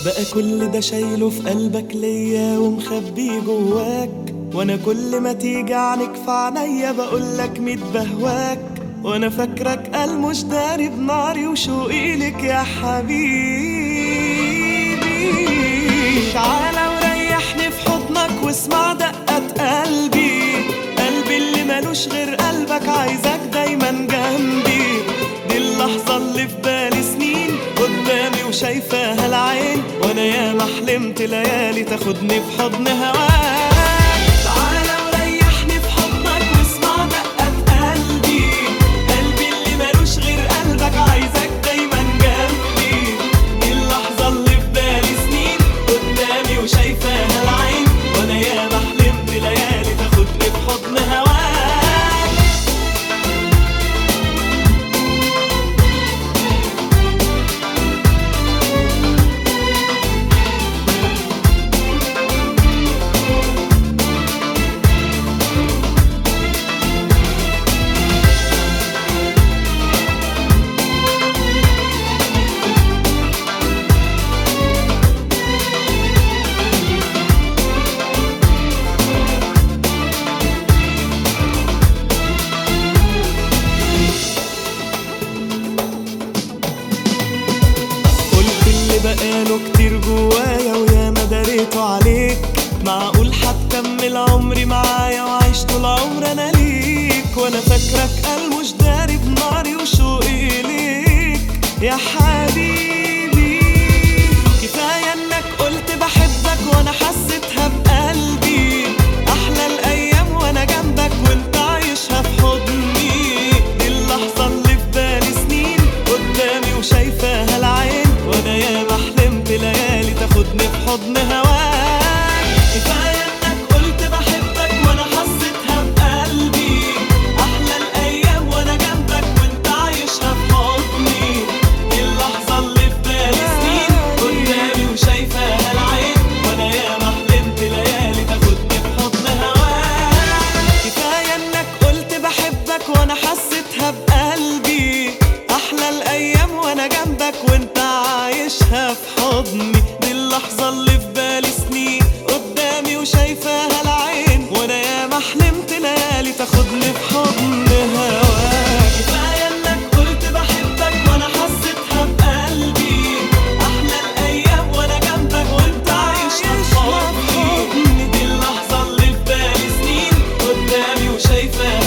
بقى كل ده شايله في قلبك ليا ومخبيه جواك وانا كل ما تيجي عنك في عينيا بقولك ميت بهواك وانا فاكرك قال مش داري بناري وشوقي لك يا حبيبي تعالى وريحني في حضنك واسمع دقة قلبي قلبي اللي ملوش غير قلبك عايزك دايما جنبي دي اللحظة اللي في بالي سنين قدامي وشايفاها العين وانا ياما حلمت ليالي تاخدني في حضن هواك تعالى وريحني في حضنك واسمع دقة قلبي قلبي اللي ملوش غير قلبك عايزك دايما جنبي دي اللحظة اللي في بالي سنين قدامي وشايفاها العين وانا ياما حلمت ليالي تاخدني في حضن هواك قلت اللي بقاله كتير جوايا ويا ما دريته عليك معقول هتكمل عمري معايا وعيش طول عمري انا ليك وانا فاكرك قال مش داري بناري وشوقي ليك يا حبيبي كفايه انك قلت بحبك وانا حسيتها بقلبي احلى الايام وانا جنبك وانت عايشها في حضني دي اللحظه اللي في بالي سنين قدامي وشايفاها العين وانا ياما حلمت ليالي تاخدني في حضن هواك كفايه انك قلت بحبك وانا حسيتها بقلبي احلى الايام وانا جنبك وانت عايشها في حضني دي اللحظه اللي في بالي سنين قدامي وشايفاها العين وانا ياما حلمت ليالي تاخدني في حضن هواك كفايه انك قلت بحبك وانا حسيتها بقلبي احلى الايام وانا جنبك وانت عايشها في حضني دي اللحظه اللي في بالي سنين قدامي وشايفاها العين وانا ياما حلمت ليالي تاخدني في حضن هواك كفايه انك قلت بحبك وانا حسيتها بقلبي احلى الايام وانا جنبك وانت عايشها في حضني دي اللحظه اللي في بالي سنين قدامي وشايفاها